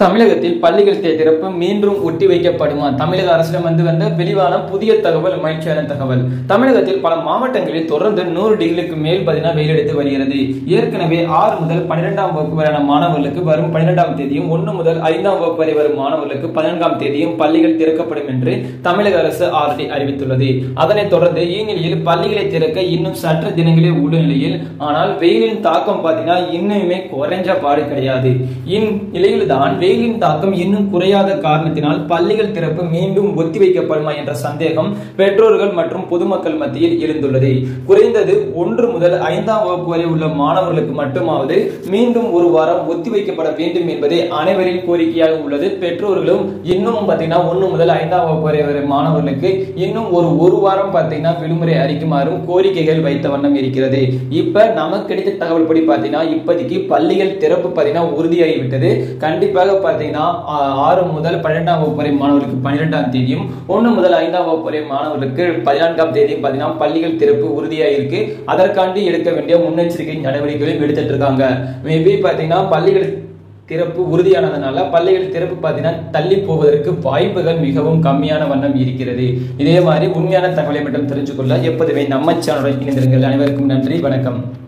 தமிழகத்தில் பள்ளிகள் தே- திறப்பு மீண்டும் ஒட்டி வைக்கப்படுமா தமிழக அரசிடம் வந்து வந்த வெளிவான புதிய தகவல் மகிழ்ச்சியான தகவல் தமிழகத்தில் பல மாவட்டங்களில் தொடர்ந்து நூறு டிகிரிக்கு மேல் பார்த்தீங்கன்னா வெயில் எடுத்து வருகிறது ஏற்கனவே ஆறு முதல் பன்னிரெண்டாம் வகுப்பு வரையான மாணவர்களுக்கு வரும் பன்னிரெண்டாம் தேதியும் ஒன்று முதல் ஐந்தாம் வகுப்பு வரை வரும் மாணவர்களுக்கு பதினான்காம் தேதியும் பள்ளிகள் திறக்கப்படும் என்று தமிழக அரசு ஆல்ரெடி அறிவித்துள்ளது அதனைத் தொடர்ந்து இந்நிலையில் பள்ளிகளை திறக்க இன்னும் சற்று தினங்களே உள்ள நிலையில் ஆனால் வெயிலின் தாக்கம் பார்த்தீங்கன்னா இன்னுமே குறைஞ்ச பாடு கிடையாது இந்நிலையில் தான் வெயிலின் தாக்கம் இன்னும் குறையாத காரணத்தினால் பள்ளிகள் திறப்பு மீண்டும் ஒத்திவைக்கப்படுமா என்ற சந்தேகம் பெற்றோர்கள் மற்றும் பொதுமக்கள் மத்தியில் எழுந்துள்ளது குறைந்தது ஒன்று முதல் ஐந்தாம் வகுப்பு வரை உள்ள மாணவர்களுக்கு மட்டுமாவது மீண்டும் ஒரு வாரம் ஒத்திவைக்கப்பட வேண்டும் என்பதே அனைவரின் கோரிக்கையாக உள்ளது பெற்றோர்களும் இன்னும் பார்த்தீங்கன்னா ஒன்று முதல் ஐந்தாம் வகுப்பு வரை வரை மாணவர்களுக்கு இன்னும் ஒரு ஒரு வாரம் பார்த்தீங்கன்னா விடுமுறை அளிக்குமாறும் கோரிக்கைகள் வைத்த வண்ணம் இருக்கிறது இப்ப நமக்கு கிடைத்த தகவல் படி பார்த்தீங்கன்னா இப்போதைக்கு பள்ளிகள் திறப்பு பார்த்தீங்கன்னா உறுதியாகிவிட்டது கண்டிப்பாக பார்த்தீங்கன்னா ஆ- ஆறு முதல் பன்னிரெண்டாம் வகுப்பு வரை மாணவர்களுக்கு பன்னிரெண்டாம் தேதியும் ஒன்று முதல் ஐந்தாம் வகுப்பு வரை மாணவர்களுக்கு பதினான்காம் தேதியும் பார்த்தீங்கன்னா பள்ளிகள் திறப்பு உறுதியாக இருக்கு அதற்காண்டி எடுக்க வேண்டிய முன்னெச்சரிக்கை நடவடிக்கைகளையும் எடுத்துட்டு இருக்காங்க மேபி பார்த்தீங்கன்னா பள்ளிகள் திறப்பு உறுதியானதுனால பள்ளிகள் திறப்பு பார்த்தீங்கன்னா தள்ளி போவதற்கு வாய்ப்புகள் மிகவும் கம்மியான வண்ணம் இருக்கிறது இதே மாதிரி உண்மையான தகவலை மட்டும் தெரிஞ்சுக்கொள்ள எப்போதுமே நம்ம சேனலுடன் இணைந்திருங்கள் அனைவருக்கும் நன்றி வணக்கம்